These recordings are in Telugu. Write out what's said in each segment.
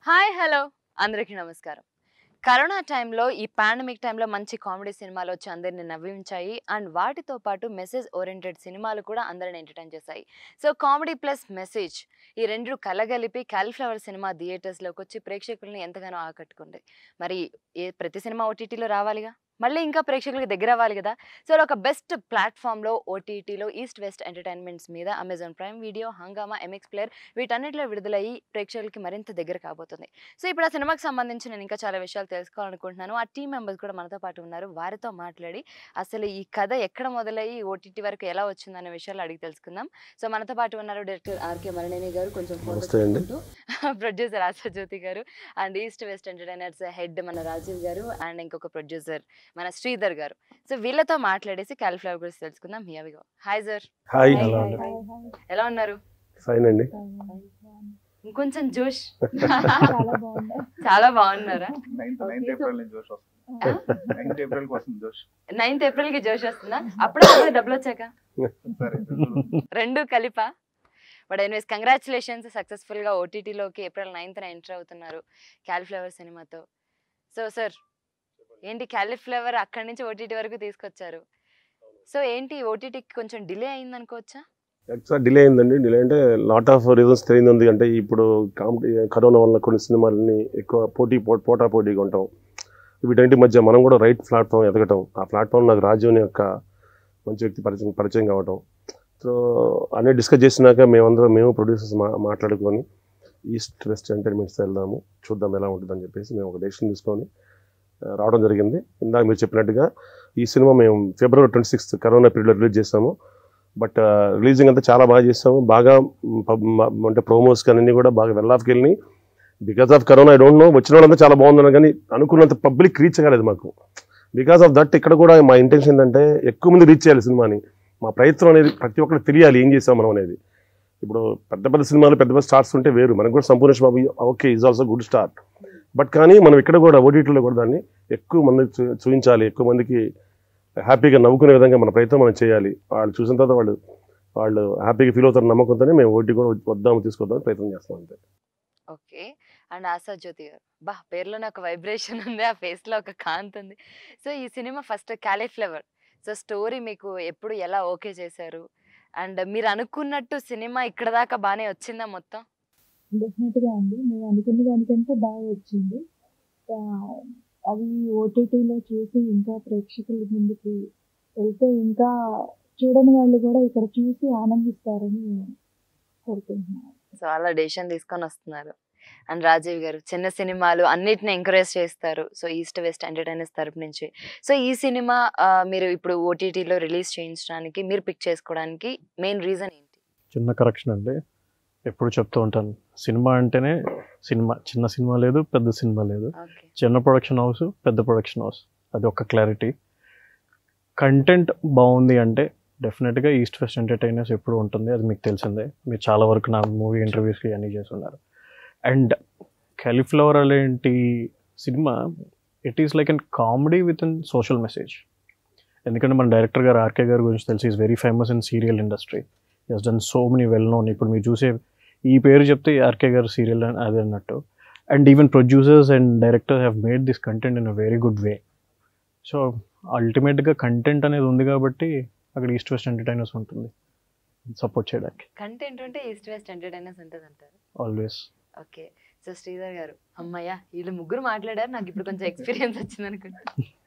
హాయ్ హలో అందరికీ నమస్కారం కరోనా టైంలో ఈ పాండమిక్ టైంలో మంచి కామెడీ సినిమాలు వచ్చి అందరిని నవ్వించాయి అండ్ వాటితో పాటు మెసేజ్ ఓరియంటెడ్ సినిమాలు కూడా అందరిని ఎంటర్టైన్ చేశాయి సో కామెడీ ప్లస్ మెసేజ్ ఈ రెండు కలగలిపి క్యాలిఫ్లవర్ సినిమా థియేటర్స్లోకి వచ్చి ప్రేక్షకుల్ని ఎంతగానో ఆకట్టుకుంది మరి ఏ ప్రతి సినిమా ఓటీటీలో రావాలిగా మళ్ళీ ఇంకా ప్రేక్షకులకి దగ్గర అవ్వాలి కదా సో ఒక బెస్ట్ ప్లాట్ఫామ్లో ఓటీటీలో ఈస్ట్ వెస్ట్ ఎంటర్టైన్మెంట్స్ మీద Amazon Prime video Hungama MX player వీటన్నిటిలో విడుదలయ్యి ప్రేక్షకులకి మరింత దగ్గర కాబోతుంది సో ఇప్పుడు ఆ సినిమాకి సంబంధించి నేను ఇంకా చాలా విషయాలు తెలుసుకోవాలనుకుంటున్నాను ఆ టీం మెంబర్స్ కూడా మనతో పాటు ఉన్నారు వారితో మాట్లాడి అసలు ఈ కథ ఎక్కడ మొదలయ్యి ఓటీటీ వరకు ఎలా వచ్చిందనే విషయాలు అడిగి తెలుసుకుందాం సో మనతో పాటు ఉన్నారు డైరెక్టర్ ఆర్కే మరణేని గారు కొంచెం నమస్తే అండి. ప్రొడ్యూసర్ ఆశాజ్యోతి గారు and east west entertainers head మన రాజీవ్ గారు అండ్ ఇంకొక ప్రొడ్యూసర్ మన శ్రీధర్ గారు సో వీళ్ళతో మాట్లాడేసి క్యాలిఫ్లవర్ గురించి తెలుసుకుందాం here hi sir hi Hi, hello hi, అండి hi. ఎలా ఉన్నారు ఫైన్ అండి ఇంకొంచెం జోష్ చాలా బాగుంది చాలా బాగున్నారా ninth Okay, ninth so- April నుంచి జోష్ వస్తుంది నైన్త్ ఏప్రిల్ కి వస్తుంది జోష్ నైన్త్ ఏప్రిల్ కి జోష్ వస్తుందా అప్పుడే డబ్బులు వచ్చాక సరే రెండు కలిపా బట్ ఎనీవేస్ కంగ్రాచులేషన్స్ సక్సెస్ఫుల్ గా ఓటీటీలోకి ఏప్రిల్ నైన్త్ ఎంటర్ అవుతున్నారు క్యాలిఫ్లవర్ సినిమాతో సో సార్ ఏంటి క్యాలిఫ్లవర్ అక్కడి నుంచి ఓటీటీ వరకు తీసుకొచ్చారు సో ఏంటి ఓటీటీకి కొంచెం డిలే అయింది అనుకోవచ్చా యాక్చువల్గా డిలే అయిందండి డిలే అంటే లాట్ ఆఫ్ రీజన్స్ తెలియదు ఉంది అంటే ఇప్పుడు కామెడీ కరోనా వల్ల కొన్ని సినిమాలని ఎక్కువ పోటీ పో- పోటా పోటీగా ఉంటాం వీటన్నిటి మధ్య మనం కూడా రైట్ ప్లాట్ఫామ్ ఎదగటం ఆ ప్లాట్ఫామ్ నాకు రాజీవ్ యొక్క మంచి వ్యక్తి పరిచయం పరిచయం కావటం సో అన్నీ డిస్కస్ చేసినాక మేమందరం మేము ప్రొడ్యూసర్స్ మా మాట్లాడుకొని ఈస్ట్ వెస్ట్ ఎంటర్టైన్మెంట్స్ వెళ్దాము చూద్దాం ఎలా ఉంటుందని చెప్పేసి మేము ఒక డెసిషన్ తీసుకొని ఆ, రావడం జరిగింది ఇందాక మీరు చెప్పినట్టుగా ఈ సినిమా మేము ఫిబ్రవరి ట్వంటీ సిక్స్త్ కరోనా పీరియడ్లో రిలీజ్ చేసాము బట్ రిలీజింగ్ అంతా చాలా బాగా చేసాము బాగా మ్, పబ్- మ- అంటే ప్రోమోస్ కానీ కూడా బాగా వెల్ ఆఫ్కి వెళ్ళి because of corona I don't know వచ్చిన వాళ్ళంతా చాలా బాగుందని కానీ అనుకున్నంత పబ్లిక్ రీచ్ కాలేదు మాకు బికాస్ ఆఫ్ దట్ ఇక్కడ కూడా మా ఇంటెన్షన్ ఏంటంటే ఎక్కువ మంది రీచ్ చేయాలి సినిమాని మా ప్రయత్నం అనేది ప్రతి ఒక్కరికి తెలియాలి ఏం చేసాం మనం అనేది ఇప్పుడు పెద్ద పెద్ద సినిమాలు పెద్ద పెద్ద స్టార్స్ ఉంటే వేరు మనకు కూడా Sampoorna Babu okay is also good star but కానీ మనం ఇక్కడ కూడా ఓటీటీలో కూడా దాన్ని ఎక్కువ మంది చూ- చూపించాలి ఎక్కువ మందికి హ్యాపీగా నవ్వుకునే విధంగా మన ప్రయత్నం మనం చేయాలి వాళ్ళు చూసిన తర్వాత వాళ్ళు వాళ్ళు హ్యాపీగా ఫీల్ అవుతారు నమ్మకంతోనే మేము ఓటీ కూడా వద్దాము తీసుకొద్దాం ప్రయత్నం చేస్తాం అంతే ఓకే అండ్ ఆశా జ్యోతి గారు బా పేర్లోనే ఒక వైబ్రేషన్ ఉంది ఆ ఫేస్ లో ఒక కాంతి ఉంది సో ఈ సినిమా ఫస్ట్ క్యాలీఫ్లవర్ సో స్టోరీ మీకు ఎప్పుడు ఎలా ఓకే చేశారు అండ్ మీరు అనుకున్నట్టు సినిమా ఇక్కడ దాకా బాగానే వచ్చిందా మొత్తం డెఫినెట్ గా అండి మేము అనుకున్న దానికంటే బాగా వచ్చింది ఆ, అవి ఓటీటీలో చూసి ఇంకా ప్రేక్షకుల ముందుకి వెళ్తే ఇంకా చూడని వాళ్ళు కూడా ఇక్కడ చూసి ఆనందిస్తారని కోరుకుంటున్నాను సో అలా డెసిషన్ తీసుకొని వస్తున్నారు అండ్ రాజీవ్ గారు చిన్న సినిమాలు అన్నిటిని ఎంకరేజ్ చేస్తారు సో ఈస్ట్ వెస్ట్ ఎంటర్టైనర్స్ తరపు నుంచి సో ఈ సినిమా ఆ, మీరు ఇప్పుడు ఓటీటీలో రిలీజ్ చేయించడానికి మీరు పిక్ చేసుకోవడానికి మెయిన్ రీజన్ ఏంటి చిన్న కరెక్షన్ అండి ఎప్పుడు చెప్తూ ఉంటాను సినిమా అంటేనే సినిమా చిన్న సినిమా లేదు పెద్ద సినిమా లేదు ఓకే చిన్న ప్రొడక్షన్ హౌస్ పెద్ద ప్రొడక్షన్ హౌస్ అది ఒక క్లారిటీ కంటెంట్ బాగుంది అంటే డెఫినెట్గా ఈస్ట్ వెస్ట్ ఎంటర్టైనర్స్ ఎప్పుడు ఉంటుంది అది మీకు తెలిసిందే మీరు చాలా వరకు నా మూవీ ఇంటర్వ్యూస్కి అన్నీ చేస్తున్నారు అండ్ క్యాలిఫ్లవర్ అలాంటి సినిమా it is like an comedy with in social message ఎందుకంటే మన డైరెక్టర్ గారు ఆర్కే గారి గురించి తెలిసి is very famous in serial industry he's done so many well known ఇప్పుడు మీరు చూసే ఈ పేరు చెప్తే ఆర్కే గారు సీరియల్ అదే అన్నట్టు and even producers and directors have made this content in a very good way so అల్టిమేట్గా కంటెంట్ అనేది ఉంది కాబట్టి అక్కడ ఈస్ట్ వెస్ట్ ఎంటర్టైనర్స్ ఉంటుంది సపోర్ట్ చేయడానికి కంటెంట్ ఉంటే ఈస్ట్ వెస్ట్ ఎంటర్టైనర్స్ ఉంటుంది అంటారు ఆల్వేస్ ఓకే సో శ్రీధర్ గారు అమ్మయ్య వీళ్ళు ముగ్గురు మాట్లాడారు నాకు ఇప్పుడు కొంచెం ఎక్స్పీరియన్స్ వచ్చింది అనుకుంటా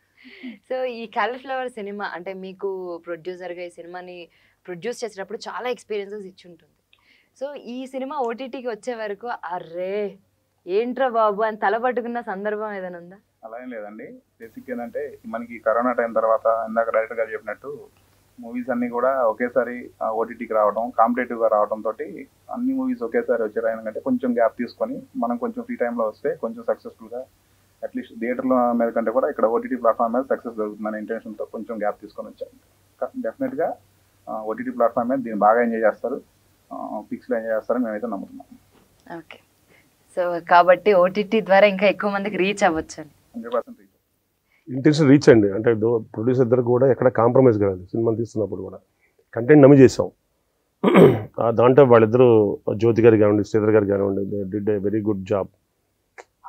సో ఈ క్యాలిఫ్లవర్ సినిమా అంటే మీకు ప్రొడ్యూసర్గా ఈ సినిమాని ప్రొడ్యూస్ చేసేటప్పుడు చాలా ఎక్స్పీరియన్సెస్ ఇచ్చి ఉంటుంది సో ఈ సినిమా ఓటీటీకి వచ్చే వరకు అర్రే ఏంట్రా బాబు అని తల పట్టుకున్న సందర్భం ఏదైనా ఉందా అలా ఏం లేదండి బేసిక్ ఏంటంటే మనకి కరోనా టైం తర్వాత ఇందాక డైరెక్టర్ గారు చెప్పినట్టు మూవీస్ అన్ని కూడా ఒకేసారి ఓటీటీకి రావడం కాంపిటేటివ్ గా రావడం తోటి అన్ని మూవీస్ ఒకేసారి వచ్చారు ఎందుకంటే కొంచెం గ్యాప్ తీసుకొని మనం కొంచెం ఫ్రీ టైంలో వస్తే కొంచెం సక్సెస్ఫుల్ గా అట్లీస్ట్ థియేటర్ల మీద కంటే కూడా ఇక్కడ ఓటీటీ ప్లాట్ఫామ్ మీద సక్సెస్ జరుగుతుందనే intention తో కొంచెం గ్యాప్ తీసుకొని వచ్చాను డెఫినెట్ గా ఓటీటీ ప్లాట్ఫామ్ మీద దీన్ని బాగా ఎంజాయ్ చేస్తారు పిక్స్ లో ఎంజాయ్ చేస్తారని మేమైతే నమ్ముతున్నాం ఓకే సో కాబట్టి ఓటీటీ ద్వారా ఇంకా ఎక్కువ మందికి రీచ్ అవ్వచ్చు అని hundred percent reach intention reach అండి అంటే ప్రొడ్యూసర్ ఇద్దరు కూడా ఎక్కడ కాంప్రమైజ్ కాదు సినిమా తీస్తున్నప్పుడు కూడా కంటెంట్ నమ్మి చేసాం ఆ దాంట్లో వాళ్ళిద్దరూ జ్యోతి గారు కానివ్వండి శ్రీధర్ గారు కానివ్వండి they did a very good job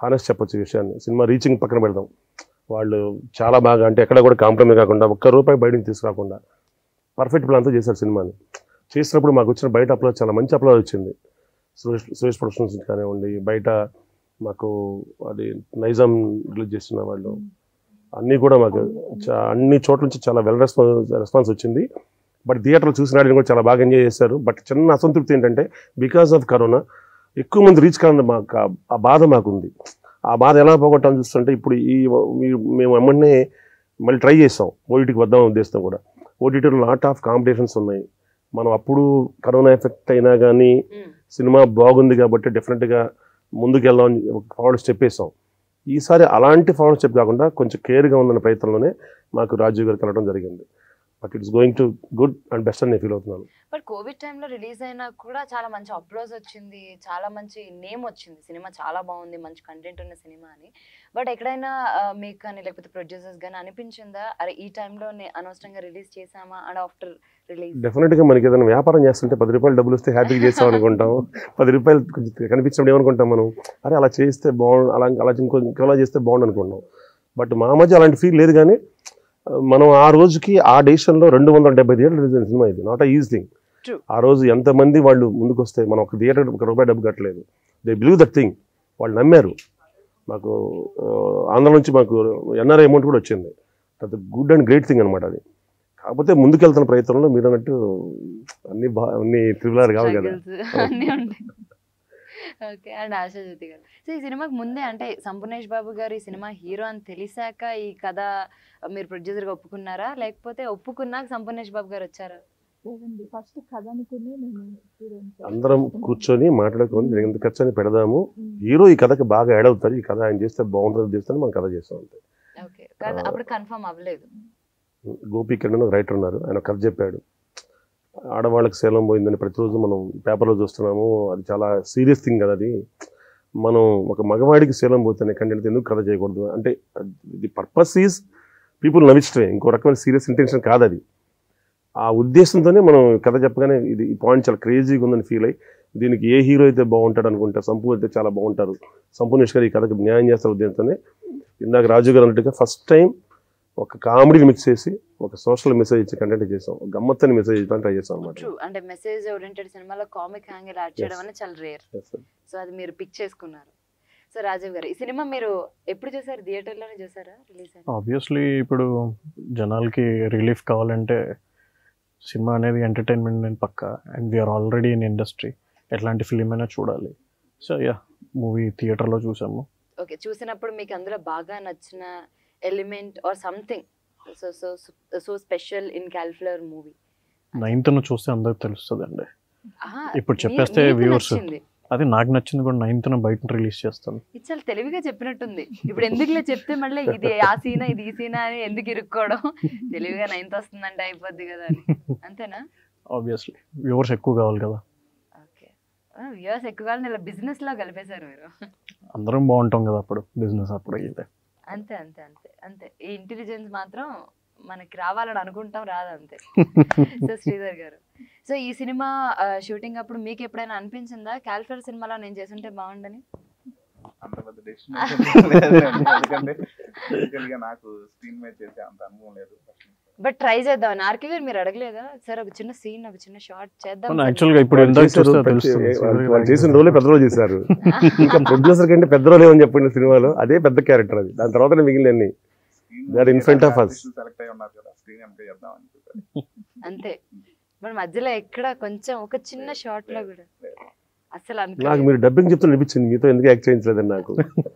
honest చెప్పొచ్చు ఈ విషయాన్ని సినిమా రీచింగ్ పక్కన పెడదాం వాళ్ళు చాలా బాగా అంటే ఎక్కడ కూడా కాంప్రమైజ్ కాకుండా ఒక్క రూపాయి బయటకు తీసుకురాకుండా పర్ఫెక్ట్ ప్లాన్తో చేశారు సినిమాని చేసినప్పుడు మాకు వచ్చిన బయట అప్లోడ్ చాలా మంచి అప్లోడ్ వచ్చింది సురేష్ సురేష్ ప్రొడక్షన్స్ కానివ్వండి బయట మాకు అది నైజాం రిలీజ్ చేస్తున్న వాళ్ళు అన్నీ కూడా మాకు చా- అన్ని చోట్ల నుంచి చాలా వెల్ రెస్పాన్స్ రెస్పాన్స్ వచ్చింది బట్ థియేటర్లో చూసిన వాళ్ళు కూడా చాలా బాగా ఎంజాయ్ చేశారు బట్ చిన్న అసంతృప్తి ఏంటంటే బికాస్ ఆఫ్ కరోనా ఎక్కువ మంది రీచ్ కావాలని మాకు ఆ- ఆ బాధ మాకుంది ఆ బాధ ఎలా పోగొట్టాలని చూస్తుంటే ఇప్పుడు ఈ మీ- మేము వెంటనే మళ్ళీ ట్రై చేస్తాం ఓటీటీకి వద్దాం ఉద్దేశం కూడా ఓటీటీలో లాట్ ఆఫ్ కాంపిటీషన్స్ ఉన్నాయి మనం అప్పుడు కరోనా ఎఫెక్ట్ అయినా కానీ మ్మ్. సినిమా బాగుంది కాబట్టి డెఫినెట్గా ముందుకు వెళ్దాం అని ఒక ఫార్వర్డ్ స్టెప్ వేసాం ఈసారి అలాంటి ఫార్వర్డ్ స్టెప్ కాకుండా కొంచెం కేర్గా ఉందన్న ప్రయత్నంలోనే మాకు రాజీవ్ గారు కలవడం జరిగింది but it's going to good and best అని నేను ఫీల్ అవుతున్నాను బట్ కోవిడ్ టైంలో రిలీజ్ అయినా కూడా చాలా మంచి అప్లోజ్ వచ్చింది చాలా మంచి నేమ్ వచ్చింది సినిమా చాలా బాగుంది మంచి కంటెంట్ ఉన్న సినిమా అని బట్ ఎక్కడైనా ఆ, మీకు కానీ లేకపోతే ప్రొడ్యూసర్స్ కానీ అనిపించిందా అరే ఈ టైంలో అనవసరంగా రిలీజ్ చేసామా అండ్ ఆఫ్టర్ రిలీజ్ డెఫినెట్గా మనకి ఏదైనా వ్యాపారం చేస్తుంటే పది రూపాయలు డబ్బులు వస్తే హ్యాపీగా చేస్తాం అనుకుంటాం పది రూపాయలు కొంచెం కనిపించినప్పుడు ఏమనుకుంటాం మనం అరే అలా చేస్తే బాగుండు అలా అలా ఇంకో ఇంకోలా చేస్తే బాగుండు అనుకుంటాం బట్ మా మధ్య అలాంటి ఫీల్ లేదు కానీ ఆ, మనం ఆ రోజుకి ఆ డేషన్లో రెండు వందల డెబ్బై థియేటర్ రిలీజ్ అయిన సినిమా ఇది నాట్ ఈజీ థింగ్ True. ఆ రోజు ఎంతమంది వాళ్ళు ముందుకు వస్తే మనం ఒక థియేటర్ ఒక రూపాయి డబ్బు కట్టలేదు దే బిలీవ్ దట్ థింగ్ వాళ్ళు నమ్మారు మాకు ఆ, ఆంధ్ర నుంచి మాకు ఎన్ఆర్ఐ అమౌంట్ కూడా వచ్చింది అది గుడ్ అండ్ గ్రేట్ థింగ్ అనమాట అది కాకపోతే ముందుకెళ్తున్న ప్రయత్నంలో మీరు అన్నట్టు అన్ని బా అన్ని త్రిబులార్ కావు కదా అన్నీ ఉంటాయి ఓకే అండ్ ఆశా జ్యోతి గారు సో ఈ సినిమాకి ముందే అంటే సంపూర్ణేష్ బాబు గారు ఈ సినిమా హీరో అని తెలిసాక ఈ కథ మీరు ప్రొడ్యూసర్గా ఒప్పుకున్నారా లేకపోతే ఒప్పుకున్నాక సంపూర్ణేష్ బాబు గారు వచ్చారా లేదండి ఫస్ట్ కథ అనుకుని నేను హీరోయిన్ అందరం కూర్చొని మాట్లాడుకొని దీనికి ఎంత ఖర్చు అని పెడదాము హీరో ఈ కథకి బాగా యాడ్ అవుతారు ఈ కథ ఆయన చేస్తే బాగుంటుంది చేస్తే మనం కథ చేస్తాం అంతే ఓకే కాదు అప్పుడు కన్ఫర్మ్ అవ్వలేదు గోపి కిరణ్ ఒక రైటర్ ఉన్నారు ఆయన ఒక కథ చెప్పాడు ఆడవాళ్ళకి శీలం పోయిందని ప్రతిరోజు మనం పేపర్లో చూస్తున్నాము అది చాలా సీరియస్ థింగ్ కదా అది మనం ఒక మగవాడికి శీలం పోతేనే కంటెంట్ ఎందుకు కథ చేయకూడదు అంటే ది పర్పస్ ఈజ్ పీపుల్ నవ్వించడమే ఇంకో రకమైన సీరియస్ ఇంటెన్షన్ కాదు అది ఆ ఉద్దేశంతోనే మనం కథ చెప్పగానే ఇది ఈ పాయింట్ చాలా క్రేజీగా ఉందని ఫీల్ అయ్యి దీనికి ఏ హీరో అయితే బాగుంటాడు అనుకుంటా సంపూ అయితే చాలా బాగుంటారు సంపూర్ణేష్ గారు ఈ కథకి న్యాయం చేస్తారు ఉద్దేశంతోనే ఇందాక రాజు గారు అన్నట్టుగా ఫస్ట్ టైం ఒక కామెడీని మిక్స్ చేసి ఒక సోషల్ మెసేజ్ ఇచ్చే కంటెంట్ చేసాం ఒక గమ్మత్తని మెసేజ్ ఇచ్చడానికి ట్రై చేసాం అనమాట ట్రూ అంటే మెసేజ్ ఓరియంటెడ్ సినిమాలో కామిక్ యాంగిల్ యాడ్ చేయడం అనేది చాలా రేర్ సో అది మీరు పిక్ చేసుకున్నారు సో రాజీవ్ గారు ఈ సినిమా మీరు ఎప్పుడు చూసారు థియేటర్లోనే చూసారా రిలీజ్ అయిన ఆబ్వియస్లీ ఇప్పుడు జనాలకి రిలీఫ్ కావాలంటే సినిమా అనేది ఎంటర్టైన్మెంట్ నేను పక్క and we're already in industry ఎట్లాంటి ఫిలిం అయినా చూడాలి సో యా మూవీ థియేటర్లో చూసాము ఓకే చూసినప్పుడు మీకు అందులో బాగా నచ్చిన element or something so so so special in cauliflower movie నైన్త్ను చూస్తే అందరికి తెలుస్తుంది అండి ఇప్పుడు చెప్పేస్తే viewers- అది నాకు నచ్చింది కూడా నైన్త్న బయట రిలీజ్ చేస్తాను ఇది చాలా తెలివిగా చెప్పినట్టుంది ఇప్పుడు ఎందుకులే చెప్తే మళ్ళీ ఇది ఆ సీనా ఇది ఈ సీనా అని ఎందుకు ఇరుక్కోవడం తెలివిగా నైన్త్ వస్తుందంటే అయిపోద్ది కదా అని అంతేనా ఆబ్వియస్లీ వ్యూవర్స్ ఎక్కువ కావాలి కదా ఓకే వ్యూవర్స్ ఎక్కువగా ఇలా బిజినెస్ లో కలిపేశారు మీరు అందరం బాగుంటాం కదా అప్పుడు బిజినెస్ అప్పుడు అయితే అంతే అంతే అంతే అంతే ఈ ఇంటెలిజెన్స్ మాత్రం మనకి రావాలని అనుకుంటాం రాదు అంతే సో శ్రీధర్ గారు సో ఈ సినిమా షూటింగ్ అప్పుడు మీకు ఎప్పుడైనా అనిపించిందా క్యాల్ఫర్ సినిమాలో నేను చేస్తుంటే బాగుండని అంత పెద్ద డెస్టినేషన్ లేదండి ఎందుకంటే బేసికల్ గా నాకు స్క్రీన్ మీద చేసే అంత అనుభవం లేదు బట్ ట్రై చేద్దాం ఆర్కే గారు మీరు అడగలేదా సార్ ఒక చిన్న సీన్ ఒక చిన్న షార్ట్ చేద్దాం యాక్చువల్గా ఇప్పుడు వాళ్ళు ఎంత చేశారు, చూస్తే పెద్ద- తెలుస్తుంది వాళ్ళు- వాళ్ళు చేసిన రోలే పెద్ద రోజు చేశారు ఇంకా ప్రొడ్యూసర్ కంటే పెద్ద రోలే అని చెప్పిన సినిమాలో అదే పెద్ద క్యారెక్టర్ అది దాని తర్వాత మిగిలిన They are in front of us. Select అయి ఉన్నారు కదా స్క్రీన్ వెనక చేద్దాం అని అంతే మరి మధ్యలో ఎక్కడ కొంచెం ఒక చిన్న షార్ట్ లో కూడా అసలు నాకు అనుకో మీరు డబ్బింగ్ చెప్తే అనిపించింది మీతో ఎందుకు యాక్ట్ చేయించలేదండి నాకు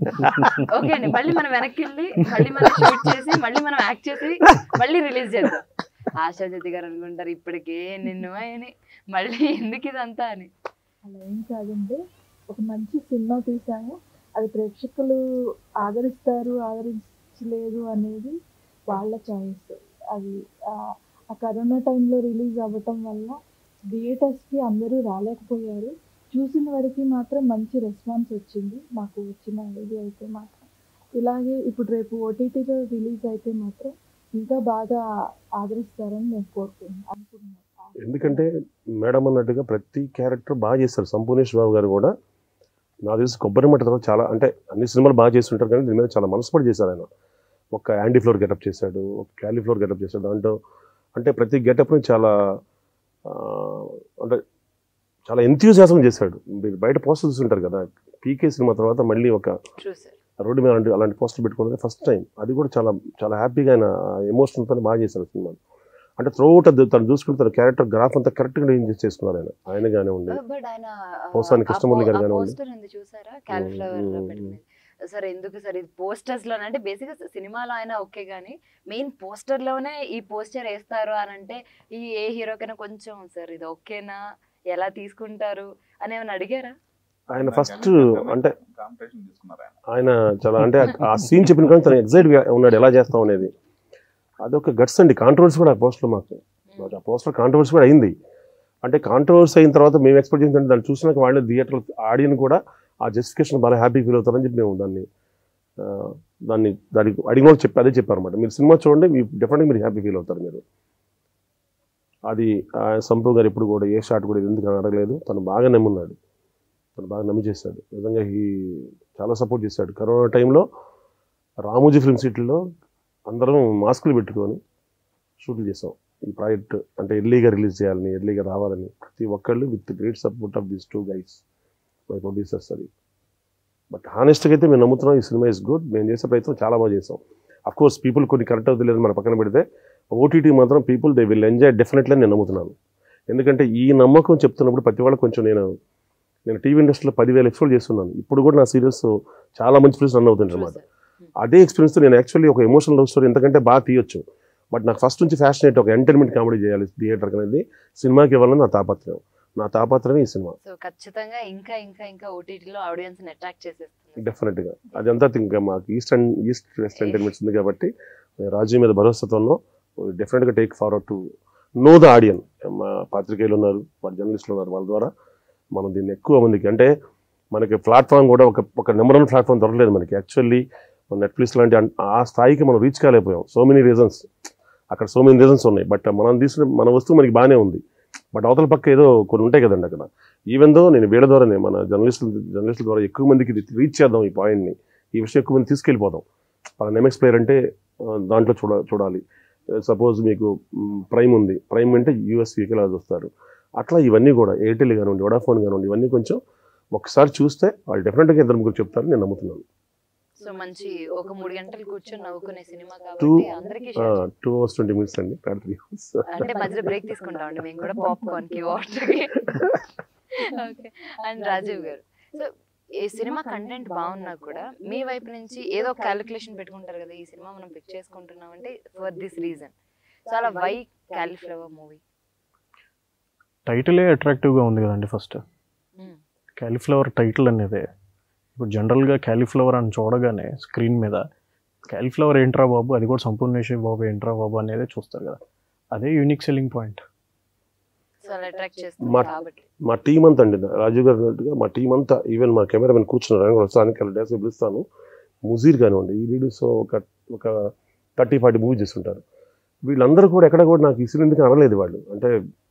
ఓకే అండి మళ్ళీ మనం వెనక్కి వెళ్ళి మళ్ళీ మనం షూట్ చేసి మళ్ళీ మనం యాక్ట్ చేసి మళ్ళీ రిలీజ్ చేద్దాం ఆశా జ్యోతి గారు అనుకుంటారు ఇప్పటికే నిన్ను అని మళ్ళీ ఎందుకు ఇదంతా అని అలా ఏం కాదండి ఒక మంచి సినిమా తీసాము అది ప్రేక్షకులు ఆదరిస్తారు ఆదరించలేదు అనేది వాళ్ళ చాయిస్ అది ఆ, ఆ కరోనా టైంలో రిలీజ్ అవ్వటం వల్ల థియేటర్స్కి అందరూ రాలేకపోయారు చూసిన వారికి మాత్రం మంచి రెస్పాన్స్ వచ్చింది మాకు వచ్చిన ఇది అయితే మాత్రం ఇలాగే ఇప్పుడు రేపు ఓటీటీలో రిలీజ్ అయితే మాత్రం ఇంకా బాగా ఆదరిస్తారని నేను కోరుకుంటున్నాను అనుకుంటున్నాను ఎందుకంటే మేడం అన్నట్టుగా ప్రతి క్యారెక్టర్ బాగా చేస్తారు సంపూర్ణేష్ బాబు గారు కూడా నాకు తెలిసి కొబ్బరి మట్టి తర్వాత చాలా అంటే అన్ని సినిమాలు బాగా చేస్తుంటారు కానీ దీని మీద చాలా మనసుపడి చేశారు ఆయన ఒక యాంటీ ఫ్లోర్ గెటప్ చేశాడు ఒక క్యాలీఫ్లోర్ గెటప్ చేశాడు దాంట్లో అంటే ప్రతి గెటప్ని చాలా ఆ, అంటే చాలా ఎంతూజియాసం చేశాడు మీరు బయట పోస్టర్ చూస్తుంటారు కదా పీకే సినిమా తర్వాత మళ్ళీ ఒక ట్రూ సార్ రోడ్డు మీద అలాంటి అలాంటి పోస్టర్ పెట్టుకున్నది ఫస్ట్ టైం అది కూడా చాలా చాలా హ్యాపీగా ఆయన ఎమోషన్తో బాగా చేశారు సినిమా అంటే త్రోట్ అది తను చూసుకుంటే తన క్యారెక్టర్ గ్రాఫ్ అంతా కరెక్ట్గా ఏం చేసుకున్నారు ఆయన ఆయనగానే ఉండి బట్ ఆయన పోసాని కృష్ణమూర్తి గారు కానివ్వండి. పోస్టర్ ఉంది చూసారా క్యాలిఫ్లవర్ మ్మ్, మ్మ్, పెట్టుకునేది సార్ ఎందుకు సార్ ఇది పోస్టర్స్ లో అంటే బేసిక్ సినిమాలో ఆయన ఓకే గానీ మెయిన్ పోస్టర్ లోనే ఈ పోస్టర్ వేస్తారు అని అంటే ఈ ఏ హీరోకైనా కొంచెం సార్ ఇది ఓకేనా ఎలా తీసుకుంటారు అని ఏమైనా అడిగారా ఆయన ఫస్ట్ అంటే కాంపిటీషన్ తీసుకున్నారు ఆయన ఆయన చాలా అంటే ఆ సీన్ చెప్పిన కానీ తను ఎగ్జైట్గా ఉన్నాడు ఎలా చేస్తాం అనేది అదొక గట్స్ అండి కాంట్రవర్సీ కూడా ఆ పోస్టర్ మాకు మాకు ఆ పోస్టర్ కాంట్రవర్సీ కూడా అయింది అంటే కాంట్రవర్సీ అయిన తర్వాత మేము ఎక్స్పెక్ట్ చేసిందంటే దాన్ని చూసినాక వాళ్ళే థియేటర్ ఆడియన్ కూడా ఆ జస్టిఫికేషన్ బాగా హ్యాపీ ఫీల్ అవుతారని చెప్పి మేము దాన్ని ఆ, దాన్ని దానికి అడిగిన వాళ్ళు చెప్పి అదే చెప్పారన్నమాట మీరు సినిమా చూడండి మీ డెఫినెట్గా మీరు హ్యాపీ ఫీల్ అవుతారు మీరు అది ఆ సంపూ గారు ఇప్పుడు కూడా ఏ షాట్ కూడా ఇది ఎందుకు అని అడగలేదు తను బాగా నమ్మున్నాడు తను బాగా నమ్మి చేశాడు నిజంగా ఈ చాలా సపోర్ట్ చేశాడు కరోనా టైంలో రామోజీ ఫిల్మ్ సిటీలో అందరం మాస్కులు పెట్టుకొని షూట్లు చేసాం ఈ ప్రాజెక్ట్ అంటే ఎర్లీగా రిలీజ్ చేయాలని ఎర్లీగా రావాలని ప్రతి ఒక్కళ్ళు with great support of these two guys my producers అది బట్ హానెస్ట్గా అయితే మేము నమ్ముతున్నాం ఈ సినిమా ఇస్ గుడ్ మేము చేసే ప్రయత్నం చాలా బాగా చేసాం అఫ్ కోర్స్ పీపుల్ కొన్ని కరెక్ట్ అవుతలేదు మన పక్కన పెడితే ఓటీటీ మాత్రం people they will enjoy definitely నేను నమ్ముతున్నాను ఎందుకంటే ఈ నమ్మకం చెప్తున్నప్పుడు ప్రతి వాళ్ళకి కొంచెం నేను నేను టీవీ ఇండస్ట్రీలో పదివేల ఎపిసోడ్ చేస్తున్నాను ఇప్పుడు కూడా నా సీరియల్స్ చాలా మంచి ప్లేస్ రన్ అవుతుంది True, అనమాట sir. అదే ఎక్స్పీరియన్స్ నేను యాక్చువల్లీ ఒక ఎమోషనల్ లవ్ స్టోరీ ఎంతకంటే బాగా తీయొచ్చు బట్ నాకు ఫస్ట్ నుంచి ఫ్యాషనేట్ ఒక ఎంటర్టైన్మెంట్ కామెడీ చేయాలి థియేటర్ అనేది సినిమాకి ఇవ్వాలని నా తాపత్రయం నా తాపత్రమే ఈ సినిమా సో ఖచ్చితంగా ఇంకా ఇంకా ఇంకా ఓటీటీలో ఆడియన్స్ ని అట్రాక్ట్ చేసేస్తుంది డెఫినెట్గా అదంతా ఇంకా మాకు east and east west entertainments ఉంది కాబట్టి మేము రాజు మీద భరోసాతో ఉన్నాం డెఫినెట్గా take forward to know the audience మా పాత్రికేయులు ఉన్నారు వాళ్ళ జర్నలిస్టులు ఉన్నారు వాళ్ళ ద్వారా మనం దీన్ని ఎక్కువ మందికి అంటే మనకి ప్లాట్ఫామ్ కూడా ఒక ఒక నెంబర్ వన్ ప్లాట్ఫామ్ దొరకలేదు మనకి యాక్చువల్లీ నెట్ఫ్లిక్స్ లాంటి అన్- ఆ స్థాయికి మనం రీచ్ కాలేకపోయాం సో మెనీ రీజన్స్ అక్కడ సో మెనీ రీజన్స్ ఉన్నాయి బట్ మనం తీసుకున్న మన వస్తువు మనకి బాగానే ఉంది బట్ అవతల పక్క ఏదో కొన్ని ఉంటాయి కదండి అక్కడ ఈవెన్ దో నేను వీళ్ళ ద్వారానే మన జర్నలిస్టుల జర్నలిస్టుల ద్వారా ఎక్కువ మందికి ఇది రీచ్ చేద్దాం ఈ పాయింట్ని ఈ విషయం ఎక్కువ మంది తీసుకెళ్ళిపోదాం మన ఎంఎక్స్ ప్లేయర్ అంటే ఆ, దాంట్లో చూడ చూడాలి సపోజ్ మీకు ప్రైమ్ ఉంది ప్రైమ్ అంటే యూఎస్ యూకేలా చూస్తారు అట్లా ఇవన్నీ కూడా ఎయిర్టెల్ కానివ్వండి వడాఫోన్ కానివ్వండి ఇవన్నీ కొంచెం ఒకసారి చూస్తే వాళ్ళు డెఫినెట్గా ఇద్దరు ముగ్గురు చెప్తారని నేను నమ్ముతున్నాను సో మంచి ఒక మూడు గంటలు కూర్చొని నవ్వుకునే సినిమా టూ కాబట్టి అందరికీ share two hours twenty minutes అండి త్రీ అవర్స్ అంటే మధ్యలో బ్రేక్ తీసుకుంటామండి మేము కూడా పాప్కార్న్ కి వాటర్ కి ఓకే అండ్ రాజీవ్ గారు సో ఈ సినిమా కంటెంట్ బాగున్నా కూడా మీ వైపు నుంచి ఏదో క్యాలిక్యులేషన్ పెట్టుకుంటారు కదా ఈ సినిమా మనం పిక్ చేసుకుంటున్నాం అంటే ఫర్ దిస్ రీజన్ చాలా వై క్యాలిఫ్లవర్ మూవీ టైటిలే అట్రాక్టివ్గా ఉంది కదండి ఫస్ట్ క్యాలీఫ్లవర్ టైటిల్ అనేది ఇప్పుడు జనరల్గా క్యాలీఫ్లవర్ అని చూడగానే స్క్రీన్ మీద క్యాలీఫ్లవర్ ఏంట్రా బాబు అది కూడా సంపూర్ణేశ్వరి బాబు ఏంట్రా బాబు అనేది చూస్తారు కదా అదే యూనిక్ సెల్లింగ్ పాయింట్ సో అలా అట్రాక్ట్ చేస్తుంది మా- కాబట్టి మా టీం అంతా అండి రాజు గారు అన్నట్టుగా మా టీం అంతా ఈవెన్ మా కెమెరామెన్ కూర్చున్నారు ఆయన కూడా వస్తాను కలిసి డేస్ పిలుస్తాను ముజీర్ కానివ్వండి ఈ లీడర్స్ ఒక ఒక థర్టీ ఫార్టీ మూవీ చేస్తుంటారు వీళ్ళందరూ కూడా ఎక్కడ కూడా నాకు ఈ సినిమా ఎందుకు అనలేదు వాళ్ళు అంటే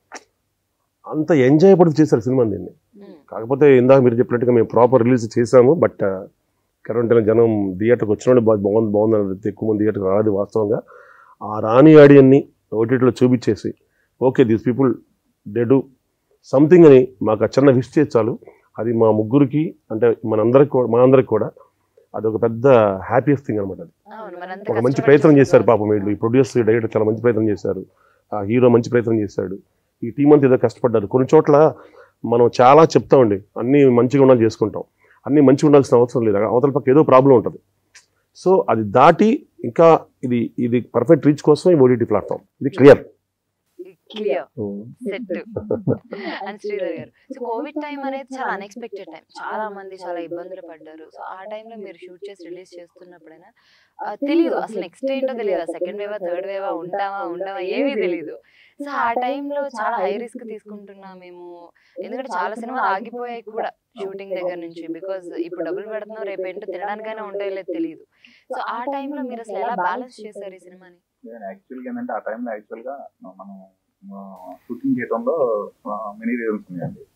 అంత ఎంజాయ్ పడుతూ చేశారు సినిమా దీన్ని మ్మ్. కాకపోతే ఇందాక మీరు చెప్పినట్టుగా మేము ప్రాపర్ రిలీజ్ చేసాము బట్ కరోనా టైంలో జనం థియేటర్కి వచ్చిన బాగుంది బాగుంది అనేది ఎక్కువ మంది థియేటర్కి రాలేదు వాస్తవంగా ఆ రాని ఆడియన్ని ఓటీటీలో చూపించేసి okay these people they do something అని మాకు ఆ చిన్న విష్ చేసి చాలు అది మా ముగ్గురికి అంటే మనందరికి కూడా మా అందరికి కూడా అది ఒక పెద్ద హ్యాపీయెస్ట్ థింగ్ అనమాట అది అవును మనంతా ఒక మంచి కష్టపడి ప్రయత్నం చేశారు చేస్తున్నాం. పాపం వీళ్ళు ఈ ప్రొడ్యూసర్ డైరెక్టర్ చాలా మంచి ప్రయత్నం చేశారు ఆ హీరో మంచి ప్రయత్నం చేశాడు ఈ టీం అంతా ఏదో కష్టపడ్డారు కొన్ని చోట్ల మనం చాలా చెప్తామండి అన్నీ మంచిగా ఉండాలి చేసుకుంటాం అన్నీ మంచిగా ఉండాల్సిన అవసరం లేదు అవతల పక్క ఏదో ప్రాబ్లం ఉంటుంది సో అది దాటి ఇంకా ఇది ఇది పర్ఫెక్ట్ రీచ్ కోసం ఈ ఓటీటీ ప్లాట్ఫామ్ ఇది clear clear set and Sridhar గారు సో కోవిడ్ టైం అనేది చాలా అన్ఎక్స్పెక్టెడ్ టైం చాలా మంది చాలా ఇబ్బందులు పడ్డారు సో ఆ టైంలో మీరు షూట్ చేసి రిలీజ్ చేస్తున్నప్పుడైనా ఆ, తెలియదు అసలు నెక్స్ట్ ఏంటో తెలియదు సెకండ్ వేవా థర్డ్ వేవా ఉంటామా ఉండమా ఏమీ తెలియదు సో ఆ టైంలో చాలా హై రిస్క్ తీసుకుంటున్నాం మేము ఎందుకంటే చాలా సినిమాలు ఆగిపోయాయి కూడా షూటింగ్ దగ్గర నుంచి బికాజ్ ఇప్పుడు డబ్బులు పెడుతున్నాం రేపు ఏంటో తినడానికైనా ఉంటాయో లేదు తెలియదు సో ఆ టైంలో మీరు అసలు ఎలా బ్యాలెన్స్ చేశారు ఈ సినిమాని నేను యాక్చువల్గా ఏంటంటే ఆ టైంలో యాక్చువల్గా మనం షూటింగ్ చేయడంలో మెనీ రీజన్స్ ఉన్నాయండి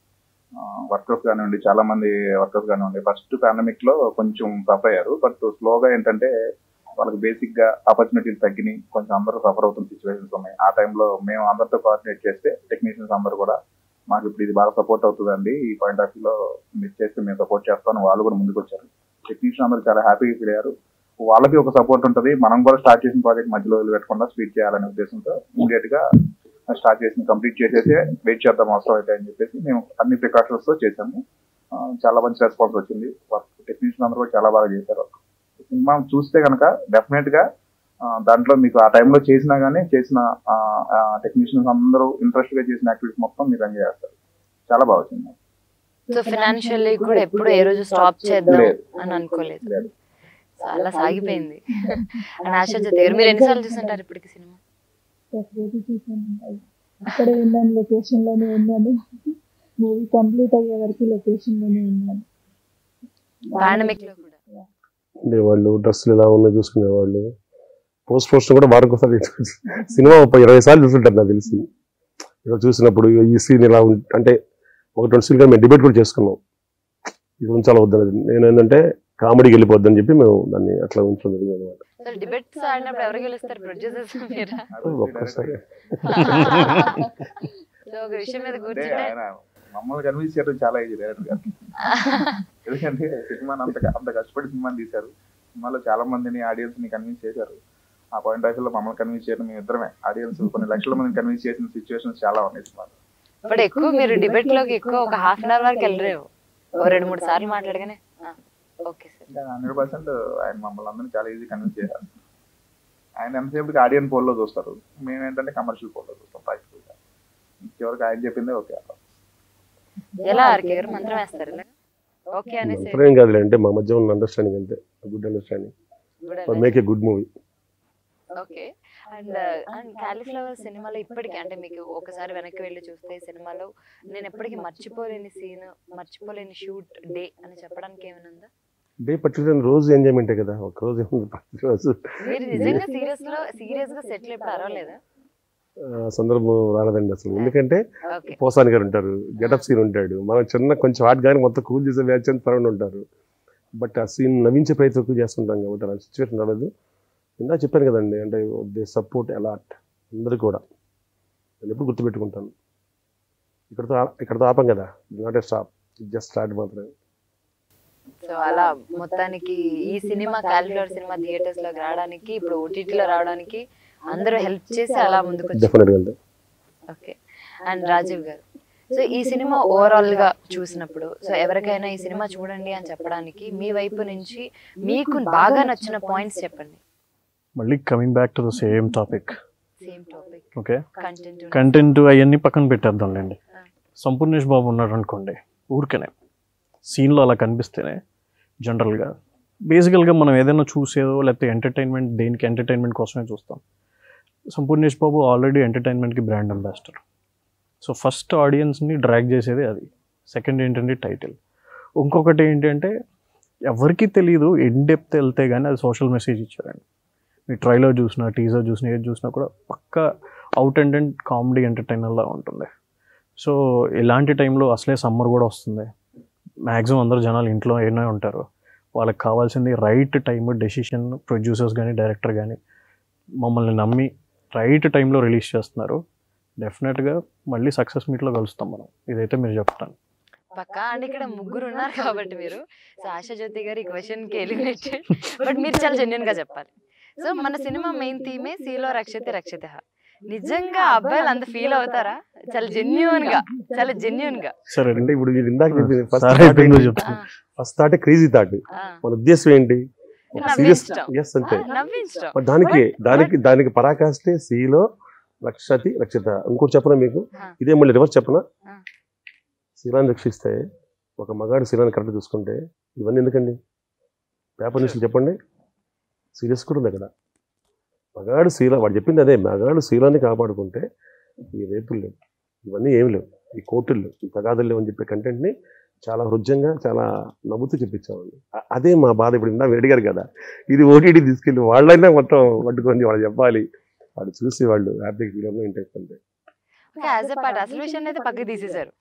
వర్కర్స్ కానివ్వండి చాలా మంది వర్కర్స్ కానివ్వండి ఫస్ట్ పాండమిక్ లో కొంచెం సఫర్ అయ్యారు బట్ స్లోగా ఏంటంటే వాళ్ళకి బేసిక్ గా ఆపర్చునిటీస్ తగ్గినాయి కొంచెం అందరూ సఫర్ అవుతున్న సిచ్యువేషన్స్ ఉన్నాయి ఆ టైంలో మేము అందరితో కోఆర్డినేట్ చేస్తే టెక్నీషియన్స్ అందరూ కూడా మాకు ఇప్పుడు ఇది బాగా సపోర్ట్ అవుతుందండి ఈ పాయింట్ ఆఫ్ వ్యూలో మీరు చేస్తే మేము సపోర్ట్ చేస్తామని వాళ్ళు కూడా ముందుకు వచ్చారు టెక్నీషియన్ అందరూ చాలా హ్యాపీగా ఫీల్ అయ్యారు వాళ్ళకి ఒక సపోర్ట్ ఉంటుంది మనం కూడా స్టార్ట్ చేసిన ప్రాజెక్ట్ మధ్యలో వదిలిపెట్టకుండా స్పీడ్ చేయాలనే ఉద్దేశంతో ఇమీడియట్ గా స్టార్ట్ చేసి కంప్లీట్ చేసేసి వెయిట్ చేద్దాం అవసరం అయితే అని చెప్పేసి మేము అన్ని ప్రికాషన్స్ తో చేసాము ఆ, చాలా మంచి రెస్పాన్స్ వచ్చింది వర్క్ టెక్నీషియన్ అందరూ కూడా చాలా బాగా చేశారు సినిమా చూస్తే కనుక డెఫినెట్ గా ఆ, దాంట్లో మీకు ఆ టైంలో చేసినా గానీ చేసిన టెక్నీషియన్స్ అందరూ ఇంట్రెస్ట్ గా చేసిన యాక్టివిటీస్ మొత్తం మీరు ఎంజాయ్ చేస్తారు చాలా బాగా వచ్చింది సో ఫినాన్షియల్లీ కూడా ఎప్పుడు ఏ రోజు స్టాప్ చేద్దాం లేదు. అని అనుకోలేదు లేదు. సో అలా సాగిపోయింది అండ్ ఆశా జ్యోతి గారు మీరు ఎన్నిసార్లు చూస్తుంటారు ఇప్పటికి సినిమా ప్రతిరోజు చూసాను అక్కడే ఉన్నాను లొకేషన్ లోనే ఉన్నాను మూవీ కంప్లీట్ అయ్యే వరకు లొకేషన్ లోనే ఉన్నాను పాండమిక్ లో కూడా అంటే వాళ్ళు డ్రెస్సులు ఎలా ఉన్నాయో చూసుకునేవాళ్ళు పోస్ట్ పోస్ట్ కూడా వారికి ఒకసారి సినిమా ఒక ఇరవై సార్లు చూస్తుంటారు నాకు తెలిసి ఇలా చూసినప్పుడు ఈ సీన్ ఇలా ఉం- అంటే ఒక రెండు సీన్ మేము డిబేట్ కూడా చేసుకున్నాం ఇది ఉంచాలి వద్దనేది నేను ఏంటంటే కామెడీకి వెళ్ళిపోద్దని చెప్పి మేము దాన్ని అట్లా ఉంచడం జరిగింది అనమాట సో డిబేట్స్ ఆడినప్పుడు ఎవరు గెలుస్తారు ప్రొడ్యూసర్స్ మీరా ఒక్కసారి సో ఒక విషయం మీద అంటే కూర్చుంటే ఆయన మమ్మల్ని కన్విన్స్ చేయడం చాలా ఈజీ డైరెక్టర్ గారు ఎందుకంటే సినిమాని అంత అంత కష్టపడి సినిమాని తీశారు సినిమాలో చాలా మందిని ఆడియన్స్ ని కన్విన్స్ చేశారు ఆ పాయింట్ ఆఫ్ లో మమ్మల్ని కన్విన్స్ చేయడం మేము ఇద్దరమే ఆడియన్స్ కొన్ని లక్షల మందిని కన్విన్స్ చేసిన సిచ్యువేషన్స్ చాలా ఉన్నాయి సినిమాలో ఇప్పుడు ఎక్కువ మీరు డిబేట్ లోకి ఎక్కువ ఒక హాఫ్ అన్ అవర్ వరకు వెళ్ళరేవు ఓ రెండు మూడు సార్లు మాట్లాడగానే ఓకే సార్ హండ్రెడ్ పర్సెంట్ ఆయన మమ్మల్ని అందరినీ చాలా ఈజీ కన్విన్స్ చేశారు ఆయన ఎంతసేపటికి ఆడియన్ పోల్లో చూస్తారు మేము ఏంటంటే కమర్షియల్ పోల్లో చూస్తాం ప్రాక్టికల్ గా చివరికి ఆయన చెప్పిందే ఓకే ఎలా ఆర్కే గారు మంత్రం వేస్తారు ఇలా ఓకే అనేసి ఇప్పుడేం కాదులే అంటే మా మధ్య ఉన్న అండర్స్టాండింగ్ అంతే good understanding make a good movie okay and and cauliflower సినిమాలో ఇప్పటికీ అంటే మీకు ఒకసారి వెనక్కి వెళ్ళి చూస్తే ఈ సినిమాలో నేను ఎప్పటికీ మర్చిపోలేని సీన్ మర్చిపోలేని షూట్ డే అని చెప్పడానికి ఏమైనా ఉందా డే పర్టికులర్ రోజు ఎంజాయ్మెంటే కదా ఒక రోజు ఏముంది ప్రతిరోజు మీరు నిజంగా సీరియస్ లో సీరియస్ గా సెటిల్ ఎప్పుడు అరవలేదా ఆ, సందర్భం రాలేదండి అసలు ఎందుకంటే ఓకే పోసాని గారు ఉంటారు గెటప్ సీన్ ఉంటాడు మనం చిన్న కొంచెం హాట్ కానీ మొత్తం కూల్ చేసే బ్యాచ్ అని సరౌండ్ ఉంటారు బట్ ఆ సీన్ నవ్వించే ప్రయత్నం ఎక్కువ చేస్తుంటాం కాబట్టి అలా సిచ్యువేషన్ రాలేదు ఇందా చెప్పాను కదండి అంటే దే సపోర్ట్ అలాట్ అందరూ కూడా నేను ఎప్పుడు గుర్తుపెట్టుకుంటాను ఇక్కడతో ఆ- ఇక్కడతో ఆపం కదా not a stop just start మాత్రమే సో అలా మొత్తానికి ఈ సినిమా క్యాలిఫ్లవర్ సినిమా థియేటర్స్ లోకి రావడానికి ఇప్పుడు OTT లో రావడానికి అందరూ హెల్ప్ చేసి అలా ముందుకు వచ్చారు డెఫినెట్గా అంతే ఓకే అండ్ రాజీవ్ గారు సో ఈ సినిమా ఓవరాల్ గా చూసినప్పుడు సో ఎవరికైనా ఈ సినిమా చూడండి అని చెప్పడానికి మీ వైపు నుంచి మీకు బాగా నచ్చిన పాయింట్స్ చెప్పండి మళ్ళీ coming back to the same topic same topic okay content content అవన్నీ పక్కన పెట్టేద్దాంలేండి సంపూర్ణేష్ బాబు ఉన్నాడు అనుకోండి ఊరికనే సీన్లో అలా కనిపిస్తేనే జనరల్గా బేసికల్గా మనం ఏదైనా చూసేదో లేకపోతే ఎంటర్టైన్మెంట్ దేనికి ఎంటర్టైన్మెంట్ కోసమే చూస్తాం సంపూర్ణేష్ బాబు ఆల్రెడీ ఎంటర్టైన్మెంట్కి బ్రాండ్ అంబాసిడర్ సో ఫస్ట్ ఆడియన్స్ని డ్రాగ్ చేసేది అది సెకండ్ ఏంటంటే టైటిల్ ఇంకొకటి ఏంటంటే ఎవరికి తెలియదు ఇన్ డెప్త్ వెళ్తే కానీ అది సోషల్ మెసేజ్ ఇచ్చారండి మీ ట్రైలర్ చూసినా టీజర్ చూసినా ఏది చూసినా కూడా పక్కా అవుట్ అండ్ అండ్ కామెడీ ఎంటర్టైనర్లా ఉంటుంది సో ఇలాంటి టైంలో అసలే సమ్మర్ కూడా వస్తుంది మ్యాక్సిమం అందరూ జనాలు ఇంట్లో ఏనే ఉంటారు వాళ్ళకి కావాల్సింది రైట్ టైం డెసిషన్ ప్రొడ్యూసర్స్ కానీ డైరెక్టర్ కానీ మమ్మల్ని నమ్మి రైట్ టైంలో రిలీజ్ చేస్తున్నారు డెఫినెట్గా మళ్ళీ సక్సెస్ మీట్లో కలుస్తాం మనం ఇదైతే మీరు చెప్తాను పక్కా అండ్ ఇక్కడ ముగ్గురు ఉన్నారు కాబట్టి మీరు సో ఆశా జ్యోతి గారు ఈ క్వశ్చన్ కి ఎలిమినేటెడ్ బట్ మీరు చాలా జెన్యున్ గా చెప్పాలి సో మన సినిమా మెయిన్ థీమే సీలో రక్షతే రక్షిత నిజంగా ఆ అబ్బాయిలు అంత ఫీల్ అవుతారా చాలా జెన్యున్ గా చాలా జెన్యున్ గా సరే అంటే ఇప్పుడు మీరు ఇందాక ఫస్ట్ సరే అయిపోయిందో ఆ, చెప్తాను ఫస్ట్ థాట్ క్రేజీ థాట్ ఆ, మన ఉద్దేశం ఏంటి ఒక సీరియస్ నవ్వించడం. ఎస్ అంతే ఆ, నవ్వించడం మరి దానికి But- దానికి దానికి పరాకాష్టే సిలో రక్షతి రక్షిత ఇంకోటి చెప్పనా మీకు ఆ. ఇదే మళ్ళీ రివర్స్ చెప్పనా ఆ. శీలాన్ని రక్షిస్తే ఒక మగాడు శీలాన్ని కరెక్ట్ చూసుకుంటే ఇవన్నీ ఎందుకండి పేపర్ న్యూస్లు చెప్పండి సీరియస్ కూడా ఉంది అక్కడ మగాడు శీల వాడు చెప్పింది అదే మగాడు శీలాన్ని కాపాడుకుంటే ఈ రేపులు లేవు ఇవన్నీ ఏమి లేవు ఈ కోర్టులు లేవు ఈ తగాదులు లేవు అని చెప్పే కంటెంట్ని చాలా హృద్యంగా చాలా నవ్వుతూ చెప్పించామండి అ- అదే మా బాధ ఇప్పుడు ఇందా మీరు అడిగారు కదా ఇది ఓటీటీ తీసుకెళ్ళి వాళ్ళైనా మొత్తం పట్టుకొని వాళ్ళు చెప్పాలి వాళ్ళు చూసి వాళ్ళు హ్యాపీగా ఫీల్ అవ్వడం ఇంట్రెస్ట్ అంతే ఓకే యాజ్ ఎ పార్ట్ అసలు విషయం అయితే పక్కకి తీసేశారు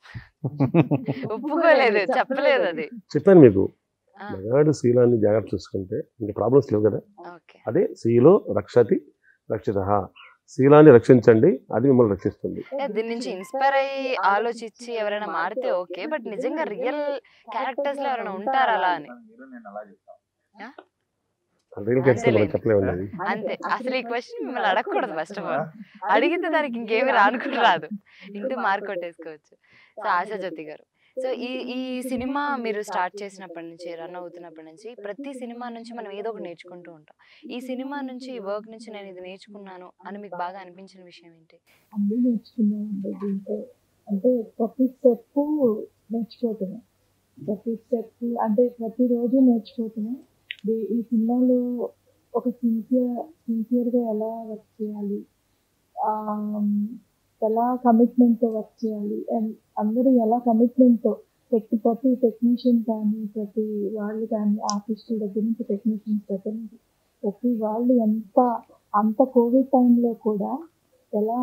ఒప్పుకోలేదు చెప్పలేదు అది చెప్పాను మీకు ఆ, మగాడు శీలాన్ని జాగ్రత్త చూసుకుంటే ఇంక ప్రాబ్లమ్స్ లేవు కదా ఓకే అదే శీలో రక్షతి రక్షిత శీలాన్ని రక్షించండి అది మిమ్మల్ని రక్షిస్తుంది ఏ, దీని నుంచి ఇన్స్పైర్ అయ్యి ఆలోచించి ఎవరైనా మారితే ఓకే బట్ నిజంగా రియల్ క్యారెక్టర్స్ లో ఎవరైనా ఉంటారా అలా అని మీరు నేను అలా చెప్తాను రియల్ కేసు మనం అంతేలేదు. చెప్పలేమండి అది అంతే అసలు ఈ క్వశ్చన్ మిమ్మల్ని అడగకూడదు ఫస్ట్ ఆఫ్ ఆల్ అడిగితే దానికి ఇంకేమి రానుకుని రాదు ఇంటూ మార్క్ కొట్టేసుకోవచ్చు సో ఆశా జ్యోతి గారు సో ఈ ఈ సినిమా మీరు స్టార్ట్ చేసినప్పటి నుంచి రన్ అవుతున్నప్పటి నుంచి ప్రతి సినిమా నుంచి మనం ఏదో ఒకటి నేర్చుకుంటూ ఉంటాం ఈ సినిమా నుంచి ఈ వర్క్ నుంచి నేను ఇది నేర్చుకున్నాను అని మీకు బాగా అనిపించిన విషయం ఏంటి అన్నీ నేర్చుకున్నామండి దీంతో అంటే ప్రతి స్టెప్ నేర్చుకోవటమే ప్రతి స్టెప్ అంటే ప్రతిరోజు నేర్చుకోవటమే దీ- ఈ సినిమాలో ఒక సిన్సియర్ సిన్సియర్గా ఎలా వర్క్ చేయాలి ఆ, ఎలా కమిట్మెంట్తో వర్క్ చేయాలి అండ్ అందరూ ఎలా కమిట్మెంట్తో ప్రతి ప్రతి టెక్నీషియన్ కానీ ప్రతి వాళ్ళు కానీ ఆర్టిస్టుల దగ్గర నుంచి టెక్నీషియన్స్ దగ్గర నుంచి ప్రతి వాళ్ళు ఎంత అంత కోవిడ్ టైంలో కూడా ఎలా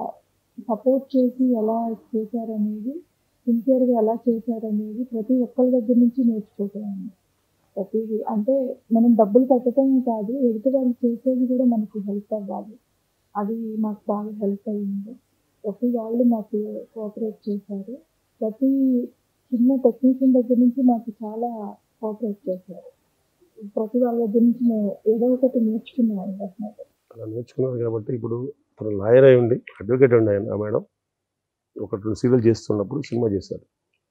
సపోర్ట్ చేసి ఎలా చేశారనేది సిన్సియర్గా ఎలా చేశారనేది ప్రతి ఒక్కరి దగ్గర నుంచి నేర్చుకోవటం ప్రతిదీ అంటే మనం డబ్బులు పెట్టడమే కాదు ఎదుటి వాళ్ళు చేసేది కూడా మనకు హెల్ప్ అవ్వాలి అది మాకు బాగా హెల్ప్ అయ్యింది ప్రతి వాళ్ళు మాకు కోఆపరేట్ చేశారు ప్రతి చిన్న టెక్నీషియన్ దగ్గర నుంచి మాకు చాలా కోఆపరేట్ చేశారు ప్రతి వాళ్ళ దగ్గర నుంచి మేము ఏదో ఒకటి నేర్చుకున్నాం అన్నమాట అలా నేర్చుకున్నారు కాబట్టి ఇప్పుడు తను లాయర్ అయి ఉండి అడ్వకేట్ ఉండి ఆయన ఆ మేడం ఒక రెండు సీరియల్ చేస్తున్నప్పుడు సినిమా చేశారు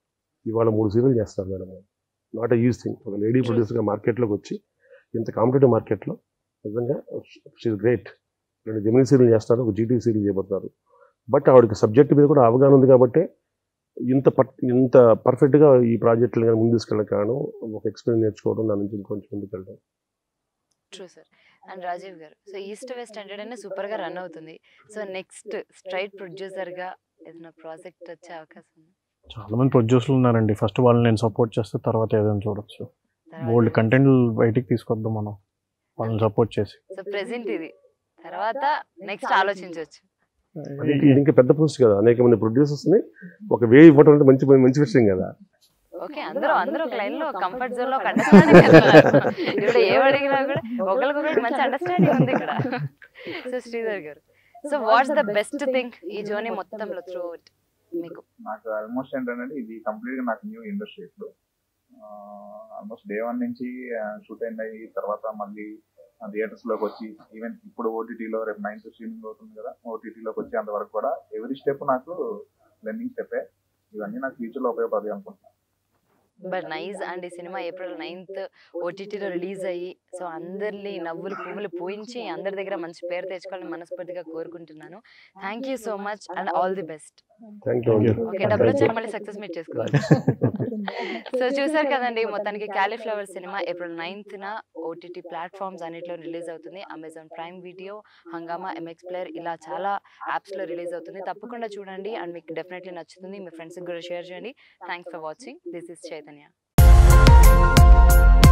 ఇవాళ మూడు సీరియల్ చేస్తారు madam not a use thing ఒక లేడీ ప్రొడ్యూసర్గా మార్కెట్లోకి వచ్చి ఇంత కాంపిటేటివ్ మార్కెట్లో నిజంగా షీఈ్ గ్రేట్ రెండు జమినీ సీరియల్ చేస్తారు ఒక జీటీవీ సీరియల్ చేయబోతున్నారు బట్ ఆవిడకి సబ్జెక్ట్ మీద కూడా అవగాహన ఉంది కాబట్టి ఇంత పర్ ఇంత పర్ఫెక్ట్గా ఈ ప్రాజెక్టులు కానీ ముందు తీసుకెళ్ళడం కారణం ఒక ఎక్స్పీరియన్స్ నేర్చుకోవడం దాని నుంచి ఇంకొంచెం ముందుకు వెళ్ళడం ట్రూ సార్ అండ్ రాజీవ్ గారు సో ఈస్ట్ వెస్ట్ హండ్రెడ్ అనే సూపర్ గా రన్ అవుతుంది సో నెక్స్ట్ స్ట్రైట్ ప్రొడ్యూసర్ గా ఏదైనా ప్రాజెక్ట్ వచ్చే అవకాశం ఉంది చాలా మంది ప్రొడ్యూసర్లు ఉన్నారండి ఫస్ట్ వాళ్ళని నేను సపోర్ట్ చేస్తే తర్వాత ఏదైనా చూడొచ్చు బోల్డ్ కంటెంట్ బయటికి తీసుకొద్దాం మనం వాళ్ళని సపోర్ట్ చేసి సో ప్రెసెంట్ ఇది తర్వాత నెక్స్ట్ ఆలోచించవచ్చు అది ఇది ఇంకా పెద్ద పోస్ట్ కదా అనేక మంది ప్రొడ్యూసర్స్ ని ఒక వే ఇవ్వడం అంటే మంచి మంచి విషయం కదా ఓకే అందరూ అందరూ ఒక లైన్ లో కంఫర్ట్ జోన్ లో ఒక అండర్స్టాండింగ్ ఇప్పుడు ఏం అడిగినా కూడా ఒకరికొకరికి మంచి అండర్స్టాండింగ్ ఉంది ఇక్కడ సో శ్రీధర్ గారు so what's the best thing ఈ జర్నీ మొత్తంలో త్రూ మీకు నాకు ఆల్మోస్ట్ ఏంటంటే ఇది కంప్లీట్ గా నాకు న్యూ ఇండస్ట్రీ ఇప్పుడు ఆల్మోస్ట్ డే వన్ నుంచి షూట్ అయిన అయ్యి తర్వాత మళ్ళీ థియేటర్స్ లోకి వచ్చి ఈవెన్ ఇప్పుడు ఓటీటీలో రేపు నైన్త్ స్ట్రీమింగ్ అవుతుంది కదా ఓటీటీలోకి వచ్చి అంతవరకు కూడా ఎవ్రీ స్టెప్ నాకు లెర్నింగ్ స్టెప్పే ఇవన్నీ నాకు ఫ్యూచర్ లో ఉపయోగపడతాయి అనుకుంటున్నాను బట్ నైస్ అండ్ ఈ సినిమా ఏప్రిల్ నైన్త్ ఓటీటీలో రిలీజ్ అయ్యి సో అందరినీ నవ్వులు పువ్వులు పూయించి అందరి దగ్గర మంచి పేరు తెచ్చుకోవాలని మనస్ఫూర్తిగా కోరుకుంటున్నాను thank you so much and all the best thank you okay డబ్బులు వచ్చాక మళ్ళీ సక్సెస్ మీట్ చేసుకోవాలి సో చూసారు కదండి మొత్తానికి క్యాలీఫ్లవర్ సినిమా ఏప్రిల్ నైన్త్ న ఓటీటీ ప్లాట్ఫామ్స్ అన్నిట్లో రిలీజ్ అవుతుంది Amazon Prime video Hungama MX Player ఇలా చాలా యాప్స్ లో రిలీజ్ అవుతుంది తప్పకుండా చూడండి అండ్ మీకు డెఫినెట్లీ నచ్చుతుంది మీ ఫ్రెండ్స్కి కూడా షేర్ చేయండి thanks for watching this is Chaitanya